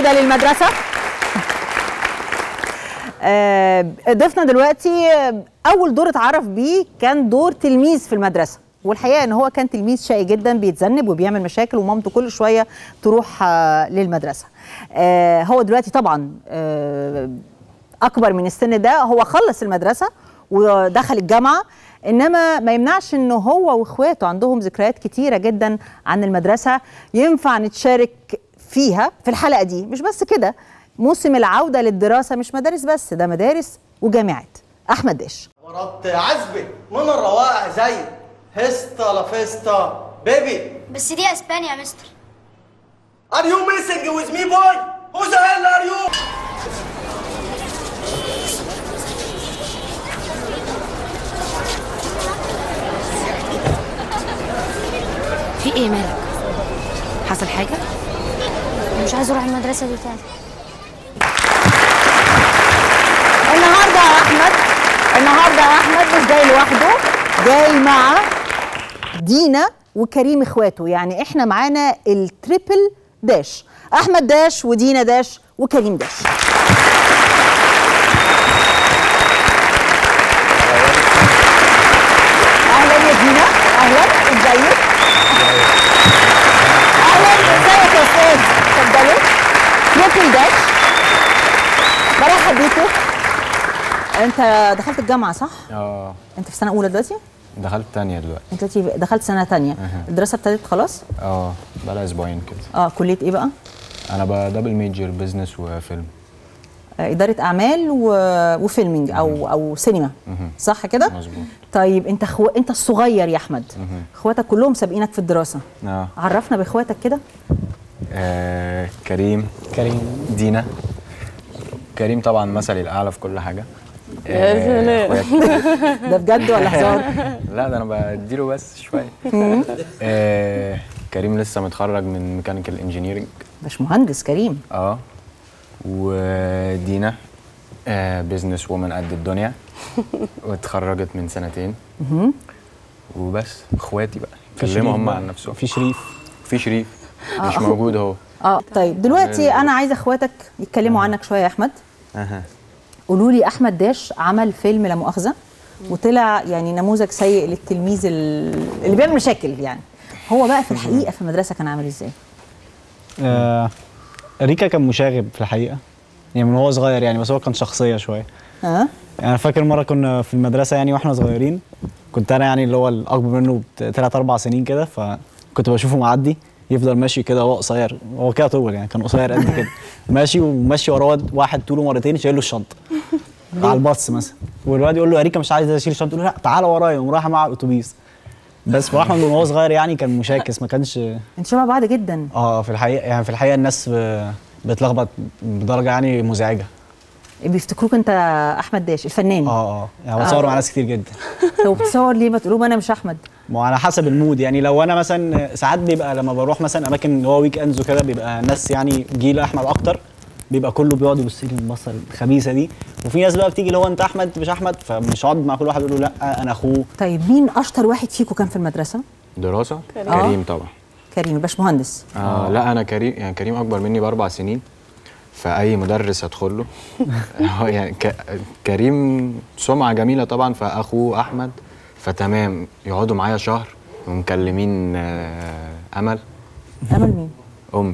العودة للمدرسة آه، ضيفنا دلوقتي آه، أول دور اتعرف بيه كان دور تلميذ في المدرسة والحقيقة إن هو كان تلميذ شقي جدا بيتذنب وبيعمل مشاكل ومامته كل شوية تروح آه، للمدرسة آه، هو دلوقتي طبعا آه، أكبر من السن ده هو خلص المدرسة ودخل الجامعة انما ما يمنعش انه هو واخواته عندهم ذكريات كتيره جدا عن المدرسه ينفع نتشارك فيها في الحلقه دي مش بس كده موسم العوده للدراسه مش مدارس بس ده مدارس وجامعات احمد داش وربط عزبي من الروائع زي هستا لافيستا بيبي بس دي اسبانيا يا مستر ار يو ميسنج ويز مي بوي هو ذا هيل ار يو في ايه مالك حصل حاجه مش عايز اروح المدرسه دي تاني النهارده يا احمد النهارده يا احمد مش جاي لوحده جاي مع دينا وكريم اخواته يعني احنا معانا التريبل داش احمد داش ودينا داش وكريم داش اهلا يا دينا اهلا ازيك اهلا ازيك يا استاذ اتفضلوا تريبل داش برحب بيكم انت دخلت الجامعه صح اه انت في سنه اولى دلوقتي دخلت تانية دلوقتي انت دلوقتي دخلت سنه تانية أها. الدراسه ابتدت خلاص اه بقالها اسبوعين كده اه كليه ايه بقى انا بقى دبل ميجر بزنس وفيلم آه اداره اعمال و... وفيلمينج او او سينما مهم. صح كده مظبوط طيب انت خو... انت الصغير يا احمد مهم. اخواتك كلهم سابقينك في الدراسه اه عرفنا باخواتك كده آه، كريم كريم دينا كريم طبعا مثلي الاعلى في كل حاجه يا سلام. أخويا كتير. ده بجد ولا هزار لا ده انا بديله بس شويه آه، كريم لسه متخرج من ميكانيكال انجينيرنج باش مهندس كريم اه ودينا آه بزنس وومن قد الدنيا واتخرجت من سنتين وبس اخواتي بقى شريف كلموا هم بقى. عن نفسهم في شريف في شريف مش موجود اهو اه طيب دلوقتي انا عايزه اخواتك يتكلموا عنك شويه يا احمد اها قولوا لي احمد داش عمل فيلم لا مؤاخذه وطلع يعني نموذج سيء للتلميذ ال- اللي بيعمل مشاكل يعني هو بقى في الحقيقه في المدرسه كان عامل ازاي آه ريكا كان مشاغب في الحقيقه يعني من هو صغير يعني بس هو كان شخصيه شويه ها يعني انا فاكر مره كنا في المدرسه يعني واحنا صغيرين كنت انا يعني اللي هو الاكبر منه بثلاث اربع سنين كده فكنت بشوفه معدي يفضل ماشي كده وهو قصير هو كده طول يعني كان قصير قد كده ماشي وماشي وراه واد- واحد طوله مرتين شايل له الشنطه على الباص مثلا والواد يقول له يا ريكا مش عايز اشيل الشنطه يقول له لا تعالى ورايا يقوم رايح معاه الاتوبيس بس فاحمد وهو صغير يعني كان مشاكس ما كانش انت شبه بعض جدا اه في الحقيقه يعني في الحقيقه الناس ب- بتلخبط بدرجه يعني مزعجه بيفتكروك انت احمد داش الفنان اه اه يعني بتصور مع ناس كتير جدا طب بتصور ليه ما تقولوا انا مش احمد ما هو على حسب المود يعني لو انا مثلا ساعات بيبقى لما بروح مثلا اماكن اللي هو ويك اندز وكده بيبقى ناس يعني جيل احمد اكتر بيبقى كله بيقعد يبص لي البصه الخبيثه دي وفي ناس بقى بتيجي اللي هو انت احمد أنت مش احمد فمش هقعد مع كل واحد اقول له لا انا اخوه طيب مين اشطر واحد فيكم كان في المدرسه دراسه كريم. كريم طبعا كريم الباش مهندس آه لا انا كريم يعني كريم اكبر مني باربع سنين فاي مدرس هدخل له هو يعني ك... كريم سمعه جميله طبعا فاخوه احمد فتمام يقعدوا معايا شهر ومكلمين آه امل امل مين امي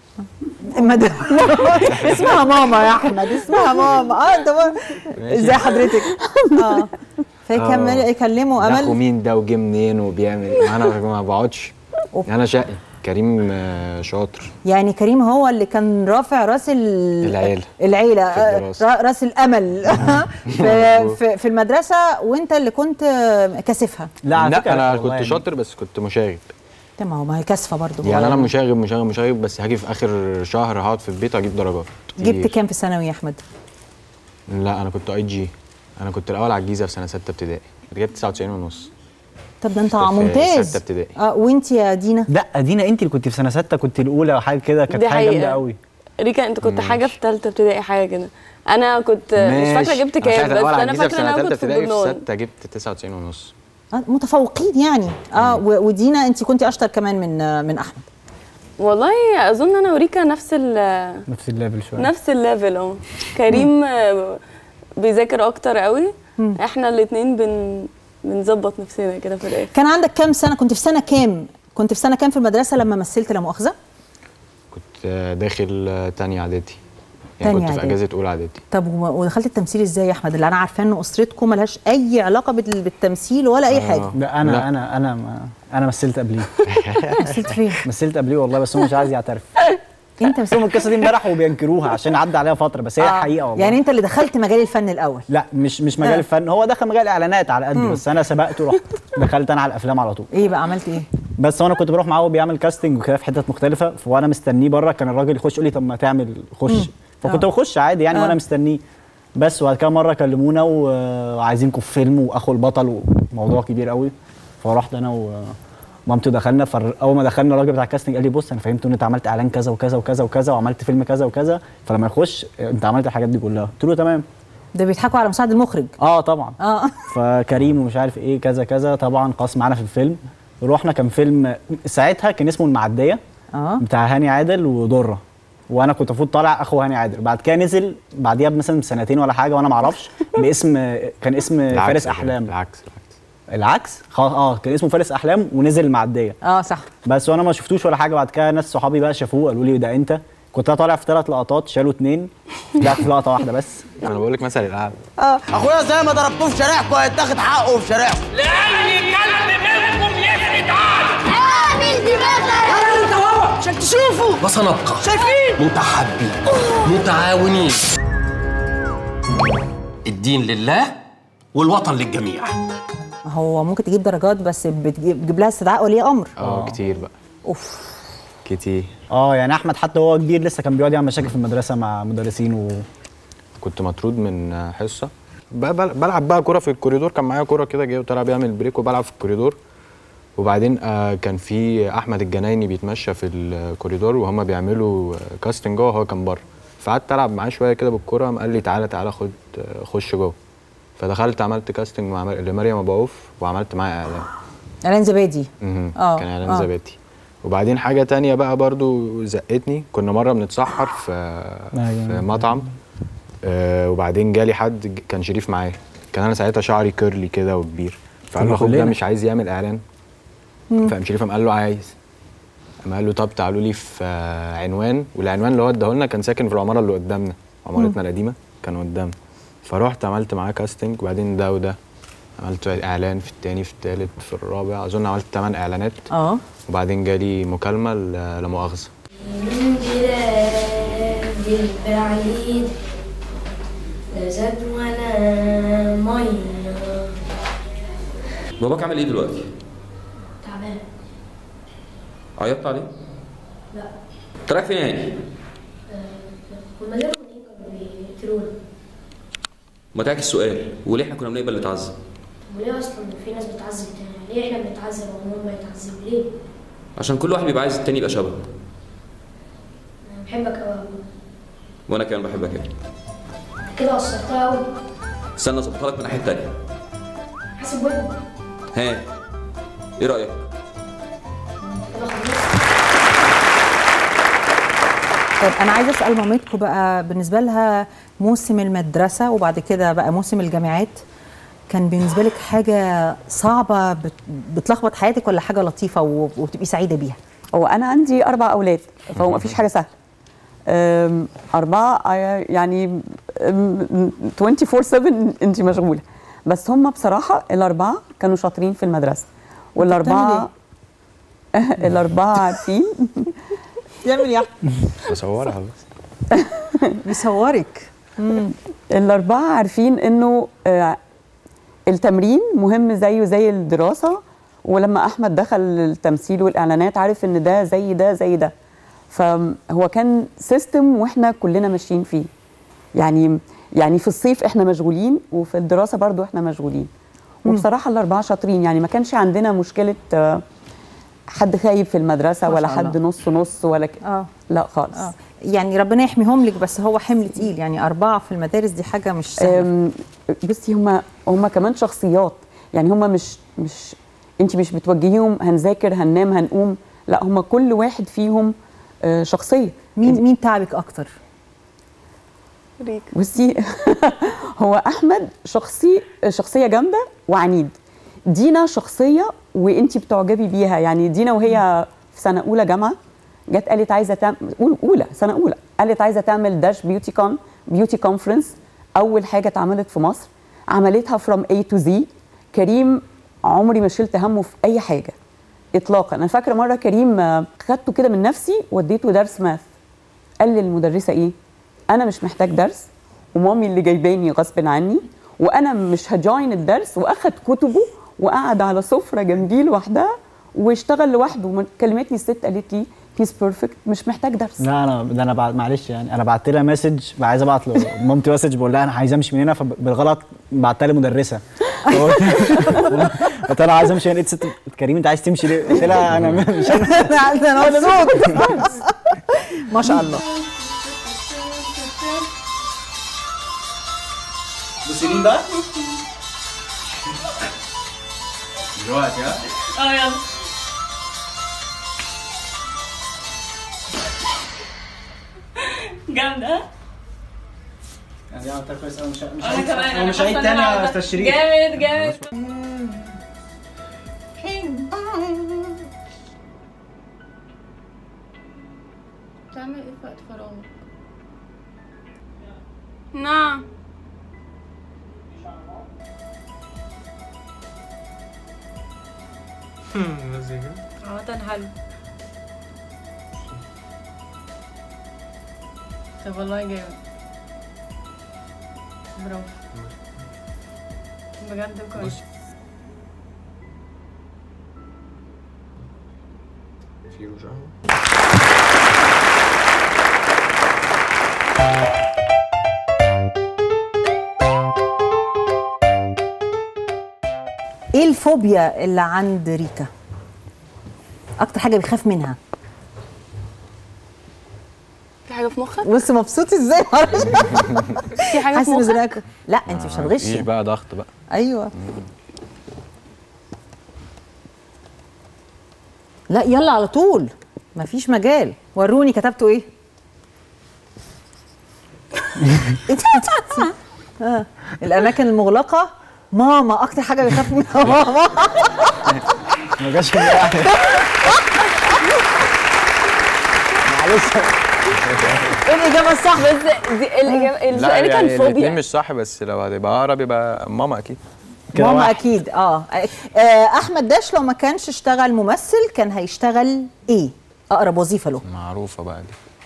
مد... اسمها ماما يا احمد اسمها ماما اه انت بقى- ازاي حضرتك اه فيكمل آه. يكلموا ده اخو امل مين ده وجه منين وبيعمل انا ما بقعدش انا شقي كريم آه، شاطر يعني كريم هو اللي كان رافع راس ال... العيلة. العيله في آه، الدراسة. را- راس الامل في, في في المدرسه وانت اللي كنت آه، كاسفها لا على لا فكرة انا والله كنت يعني. شاطر بس كنت مشاغب طب ما هو ما هي كاسفه برضه يعني انا مشاغب مشاغب مشاغب بس هاجي في اخر شهر هقعد في البيت اجيب درجات جبت كتير. كام في الثانوي يا احمد لا انا كنت اي جي انا كنت الاول على الجيزه في سنه سته ابتدائي جبت 99 ونص طب ده انت في ممتاز ستة ابتدائي. اه وانت يا دينا لا دينا انت اللي كنت في سنه سته كنت الاولى وحاجه كده كانت دي حاجه جامده حقيقة. قوي ريكا انت كنت حاجه في ثالثه ابتدائي حاجه كده انا كنت مش فاكره جبت كام بس انا فاكره ان انا كنت في ابتدائي في الجنون سته جبت 99 ونص آه، متفوقين يعني اه و- ودينا انت كنت اشطر كمان من آه، من احمد والله اظن انا وريكا نفس ال نفس الليفل شويه نفس الليفل اه كريم آه، بيذاكر اكتر قوي احنا الاثنين بن بنظبط نفسنا كده في الاخر كان عندك كام سنه كنت في سنه كام كنت في سنه كام في المدرسه لما مثلت لا مؤاخذه كنت آه، داخل آه، تانية اعدادي يعني تانية كنت في إعدادي. اجازه اولى اعدادي طب وما- ودخلت التمثيل ازاي يا احمد اللي انا عارفاه ان اسرتكم ملهاش اي علاقه بال- بالتمثيل ولا اي حاجه لا انا لا. انا انا ما انا مثلت قبليه مثلت فين مثلت قبليه والله بس هو مش عايز يعترف انت بس هم القصه دي امبارح وبينكروها عشان عدى عليها فتره بس هي آه. حقيقه والله يعني انت اللي دخلت مجال الفن الاول لا مش مش مجال آه. الفن هو دخل مجال الاعلانات على قد بس انا سبقته رحت دخلت انا على الافلام على طول ايه بقى عملت ايه بس وانا كنت بروح معاه وهو بيعمل كاستنج وكده في حتت مختلفه وانا مستنيه بره كان الراجل يخش يقول لي طب ما تعمل خش فكنت آه. بخش عادي يعني آه. وانا مستنيه بس وبعد كده مره كلمونا و- وعايزينكم في فيلم واخو البطل وموضوع كبير قوي فرحت انا ومامته دخلنا فاول ما دخلنا الراجل بتاع الكاستنج قال لي بص انا فهمت ان انت عملت اعلان كذا وكذا وكذا وكذا وعملت فيلم كذا وكذا فلما يخش انت عملت الحاجات دي كلها قلت له تمام ده بيضحكوا على مساعد المخرج اه طبعا اه فكريم ومش عارف ايه كذا كذا طبعا قاص معانا في الفيلم رحنا كان فيلم ساعتها كان اسمه المعديه اه بتاع هاني عادل ودره وانا كنت المفروض طالع اخو هاني عادل بعد كده نزل بعديها مثلا بسنتين ولا حاجه وانا ما اعرفش باسم كان اسم العكس فارس كده، احلام العكس العكس العكس خلاص اه كان اسمه فارس احلام ونزل المعديه اه صح بس وانا ما شفتوش ولا حاجه بعد كده ناس صحابي بقى شافوه قالوا لي ده انت كنت انا طالع في ثلاث لقطات شالوا اثنين لا في لقطه واحده بس انا بقول لك مثل الاعلى اخويا زي ما ضربتوه في شارعكم هيتاخد حقه في شارعكم لأي كلب منكم يفلت عقل اعمل دماغك انت هو عشان تشوفوا وسنبقى شايفين متحابين متعاونين الدين لله والوطن للجميع هو ممكن تجيب درجات بس بتجيب بتجيب لها استدعاء ولي امر اه كتير بقى اوف كتير اه يعني احمد حتى وهو كبير لسه كان بيقعد يعمل مشاكل في المدرسه مع مدرسين و... كنت مطرود من حصه ب- بل- بلعب بقى كوره في الكوريدور كان معايا كوره كده جاي وطلع بيعمل بريك وبلعب في الكوريدور وبعدين آه كان في احمد الجنايني بيتمشى في الكوريدور وهم بيعملوا آه، كاستنج جوه هو كان بره فقعدت العب معاه شويه كده بالكوره قام قال لي تعالى تعالى خد آه، خش جوه فدخلت عملت كاستنج مع مر- لمريم ابو عوف وعملت معاها اعلان اعلان زبادي مهم. آه، كان اعلان آه. زبادي وبعدين حاجه تانية بقى برضو زقتني كنا مره بنتسحر في أيوة. في مطعم آه وبعدين جالي حد ج- كان شريف معايا كان انا ساعتها شعري كيرلي كده وكبير فقال له كنا اخوك ده كلنا. مش عايز يعمل اعلان فقام شريف قام قال له عايز قام قال له طب تعالوا لي في آه، عنوان والعنوان اللي هو اداه لنا كان ساكن في العماره اللي قدامنا عمارتنا القديمه كان قدامنا فرحت عملت معاه كاستنج وبعدين ده وده عملت اعلان في التاني في التالت في الرابع اظن عملت 8 اعلانات اه وبعدين جالي مكالمه ل- لا مؤاخذه من بلاد البعيد لا زاد ولا ميه باباك عامل ايه دلوقتي؟ تعبان عيطت عليه؟ لا انت رايح فين يا هاني؟ هما ليه كانوا بيقتلونا ما تعكس السؤال وليه احنا كنا بنقبل نتعذب؟ وليه اصلا في ناس بتعذب تاني ليه احنا بنتعذب وهم ما يتعذبوا ليه عشان كل واحد بيبقى عايز التاني يبقى شبهه انا بحبك قوي يا ابويا وانا كمان بحبك يعني انت كده قصرتها قوي استنى اظبطها لك من الناحيه التانيه حاسب ودني ها ايه رايك؟ كده خلصت طيب انا عايزه اسال مامتكم بقى بالنسبه لها موسم المدرسه وبعد كده بقى موسم الجامعات كان بالنسبه لك حاجه صعبه بت- بتلخبط حياتك ولا حاجه لطيفه و- وبتبقي سعيده بيها هو انا عندي اربع اولاد فهو ما فيش حاجه سهله أم، اربعه آه، يعني أم، 24 7 انت مشغوله بس هم بصراحه الاربعه كانوا شاطرين في المدرسه والاربعه الاربعه عارفين يعمل يا بصورها بس بيصورك الاربعه عارفين انه آه، التمرين مهم زيه زي الدراسه ولما احمد دخل التمثيل والاعلانات عارف ان ده زي ده زي ده فهو كان سيستم واحنا كلنا ماشيين فيه يعني يعني في الصيف احنا مشغولين وفي الدراسه برضو احنا مشغولين وبصراحه الاربعه شاطرين يعني ما كانش عندنا مشكله آه، حد خايب في المدرسه ما ولا شاء حد الله. نص نص ولا ك... اه لا خالص اه يعني ربنا يحميهم لك بس هو حمل تقيل يعني اربعه في المدارس دي حاجه مش سهله أم، بصي هما هما كمان شخصيات يعني هما مش مش انت مش بتوجهيهم هنذاكر هننام هنقوم لا هم كل واحد فيهم آه، شخصيه مين مين تعبك اكتر ريكا بصي هو احمد شخصي شخصيه جامده وعنيد دينا شخصيه وانتي بتعجبي بيها يعني دينا وهي في سنه اولى جامعه جت قالت عايزه تعمل أول- اولى سنه اولى قالت عايزه تعمل داش بيوتي كون بيوتي كونفرنس اول حاجه اتعملت في مصر عملتها فروم اي تو زي كريم عمري ما شلت همه في اي حاجه اطلاقا انا فاكره مره كريم آه، خدته كده من نفسي وديته درس ماث قال للمدرسه ايه انا مش محتاج درس ومامي اللي جايباني غصب عني وانا مش هجاين الدرس واخد كتبه وقعد على سفره جنبي لوحدها واشتغل لوحده وما- كلمتني الست قالت لي هيز بيرفكت مش محتاج درس لا انا ده انا بعد معلش يعني انا بعت لها مسج عايز ابعت لمامتي مسج بقول لها انا عايز امشي من هنا فبالغلط بعتها لي مدرسه قلت لها عايز امشي من هنا ست كريم انت عايز تمشي ليه؟ قلت لها انا مش انا مبسوط ما شاء الله بصيرين بقى دلوقتي ها اه يلا جامدة يعني عملتها كويس انا مش انا كمان أنا مش عيد تاني يا استاذ شريف جامد جامد بتعمل ايه في وقت فراغك؟ نعم عامة حلو طب والله جامد برافو بجد كويس في رجعه ايه الفوبيا اللي عند ريكا اكتر حاجه بيخاف منها في حاجة في مخك؟ بص مبسوط ازاي معرفش في حاجة في حاسس إن مخك؟ زراعك لا انت مش مفيش هتغشي بقى ضغط بقى ايوه لا يلا على طول مفيش مجال وروني كتبتوا ايه آه. الاماكن المغلقه ماما اكتر حاجه بيخاف منها ماما ما جاش في دماغي. معلش ايه الاجابه الصح بس دي الإجابة السؤال لا كان يعني الاثنين فوبيا مش صح بس لو هتبقى اقرب يبقى ماما اكيد كده ماما واحد. اكيد اه آه، احمد داش لو ما كانش اشتغل ممثل كان هيشتغل ايه اقرب وظيفه له معروفه بقى دي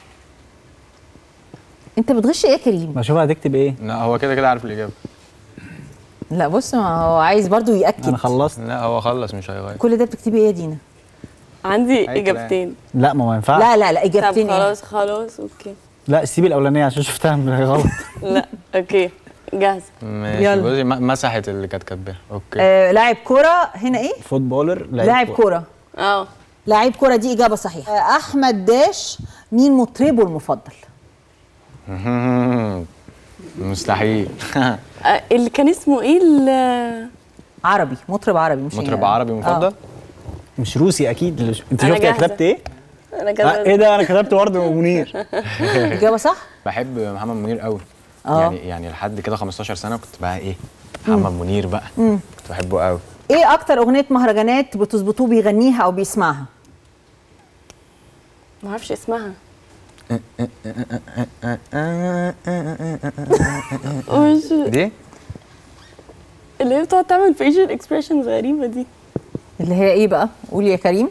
انت بتغش ايه يا كريم بشوفها هتكتب ايه لا هو كده كده عارف الاجابه لا بص ما هو عايز برضو ياكد انا خلصت لا هو خلص مش هيغير كل ده بتكتبي ايه يا دينا عندي أي كلام. إجابتين لا ما هو ما ينفعش لا لا لا طب اجابتين إيه؟ خلاص خلاص اوكي لا سيبي الاولانيه عشان شفتها من غلط لا اوكي جاهزة ماشي يلا. بصي م- مسحت اللي كانت كاتباها اوكي آه لاعب كوره هنا ايه فوتبولر لاعب كوره اه لاعب كوره دي اجابه صحيحه آه احمد داش مين مطربه المفضل مستحيل آه، اللي كان اسمه ايه ال- عربي مطرب عربي مش مطرب يعني. عربي مفضل مش روسي اكيد اللي- انت أنا شفت جاهزة. كتبت ايه؟ انا آه، كده ايه ده انا كتبت برضه منير آه. اجابه صح بحب محمد منير قوي آه. يعني يعني لحد كده 15 سنه كنت بقى ايه محمد منير بقى كنت بحبه قوي ايه اكتر اغنيه مهرجانات بتظبطوه بيغنيها او بيسمعها ما اعرفش اسمها مش دي اللي هي بتقعد تعمل فيشل اكسبريشنز غريبة دي اللي هي ايه بقى قولي يا كريم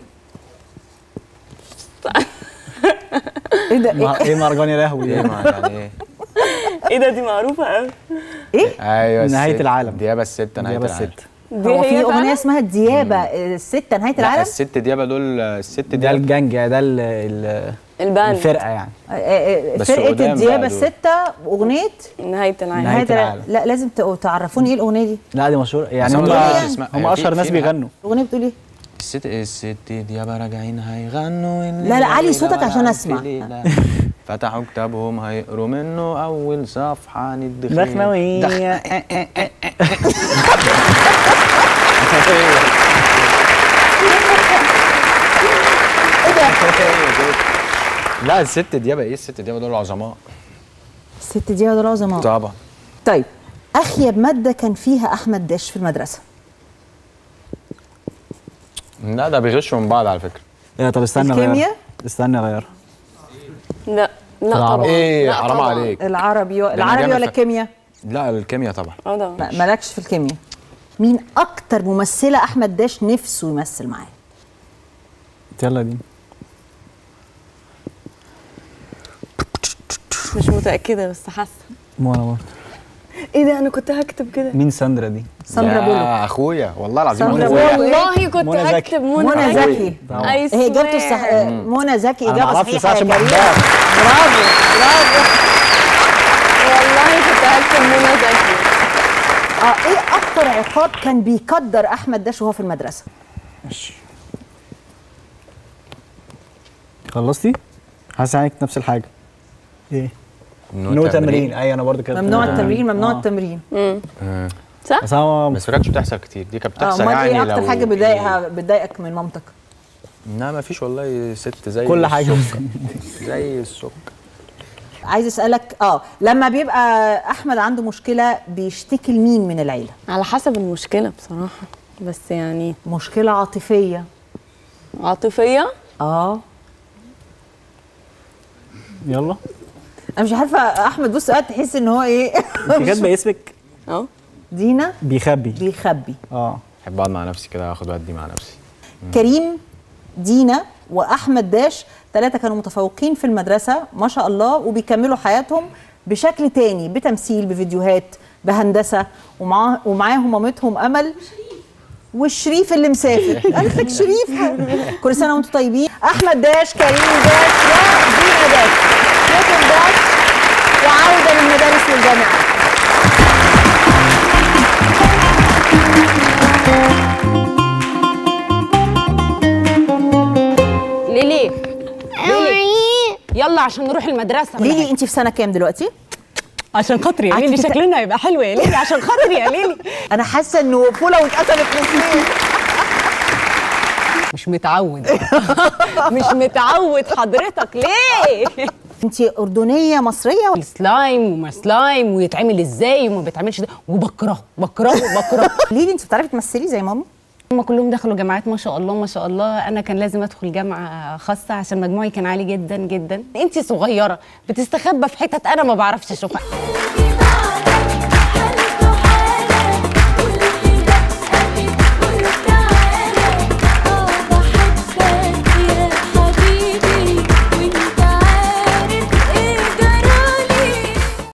ايه ده مع- إيه؟ ايه مهرجان يا لهوي ايه ده؟ ما يعني ايه ايه ده دي معروفة قوي ايوه نهاية الست. العالم. ديابه الست نهايه ديابة العالم الست دي هو هي في اغنيه فعلا؟ اسمها الديابه الستة نهايه لا العالم الست ديابه دول الست ده ديابه الجنج يعني ده ال- ال- الباند الفرقه يعني آه، آه، بس فرقه قدام الديابه بقى دول. الستة اغنيه نهاية العالم نهاية نهاية العالم. لا لازم تق- تعرفوني ايه الاغنيه دي لا دي مشهوره يعني بس هم هو دلوقتي اسمها- هم في- اشهر ناس في- بيغنوا الاغنيه بتقول ايه الست الست ديابه راجعين هيغنوا لا، لا، علي صوتك عشان أسمع. فتحوا كتابهم هيقروا منه اول صفحه عن الدخيل دخنوية لا الست ديابه ايه الست ديابه دول عظماء الست دي دول عظماء طبعا طيب اخيب ماده كان فيها احمد داش في المدرسه لا ده بيغشوا من بعض على فكره يا طب استنى غير الكيمياء؟ استنى غير لا لا العربي. طبعا ايه لا حرام طبعاً. عليك العربي و... أنا العربي جامد ولا في- الكيمياء لا الكيمياء طبعا اه طبعا لا مالكش في الكيمياء مين اكتر ممثله احمد داش نفسه يمثل معاه يلا دي مش متاكده بس حاسه وانا برضه ايه ده انا كنت هكتب كده مين ساندرا دي؟ ساندرا بولو يا اخويا والله العظيم ساندرا أخويا. بولو. والله كنت منى زكي. هكتب منى منى زكي طبعا. اي هي اجابته الصح آه، منى زكي أنا اجابه معرفش صحيحه عشان يا كريم بحبها. برافو برافو والله كنت هكتب منى زكي اه ايه اكتر عقاب كان بيقدر احمد داش وهو في المدرسه ماشي خلصتي؟ حاسس عليك نفس الحاجه ايه؟ نو تمرين ايوه انا برضه كده ممنوع التمرين ممنوع آه. التمرين آه. صح بس انا بس ما كانتش بتحصل كتير دي كانت اه بتحصل امال يعني ايه اكتر لو حاجه بتضايقها بتضايقك من مامتك لا ما فيش والله ست زي كل حاجه السكر. زي السكر عايز اسالك اه لما بيبقى احمد عنده مشكله بيشتكي لمين من العيله على حسب المشكله بصراحه بس يعني مشكله عاطفيه عاطفيه اه يلا انا مش عارفه احمد بص قاعد تحس ان هو ايه انت كاتبه اسمك اه دينا بيخبي بيخبي اه بحب اقعد مع نفسي كده اخد ودي مع نفسي كريم دينا واحمد داش ثلاثه كانوا متفوقين في المدرسه ما شاء الله وبيكملوا حياتهم بشكل تاني بتمثيل بفيديوهات بهندسه ومعاه ومعاهم مامتهم امل والشريف اللي مسافر قالت لك شريف كل سنه وانتم طيبين احمد داش كريم داش ودينا داش شكر داش وعوده للمدارس والجامعات ليلي ليلي يلا عشان نروح المدرسه ليلي انت في سنه كام دلوقتي عشان خاطري يا قعدتي ليلي تت- شكلنا هيبقى حلو يا ليلي عشان خاطري يا ليلي انا حاسه انه فوله واتقسمت نصين مش متعود مش متعود حضرتك ليه انت اردنيه مصريه ولا السلايم وما سلايم ويتعمل ازاي وما بيتعملش ازاي وبكرهه بكرهه بكرهه ليلي انت بتعرفي تمثلي زي ماما هم كلهم دخلوا جامعات ما شاء الله ما شاء الله انا كان لازم ادخل جامعه خاصه عشان مجموعي كان عالي جدا جدا انت صغيره بتستخبى في حتت انا ما بعرفش اشوفها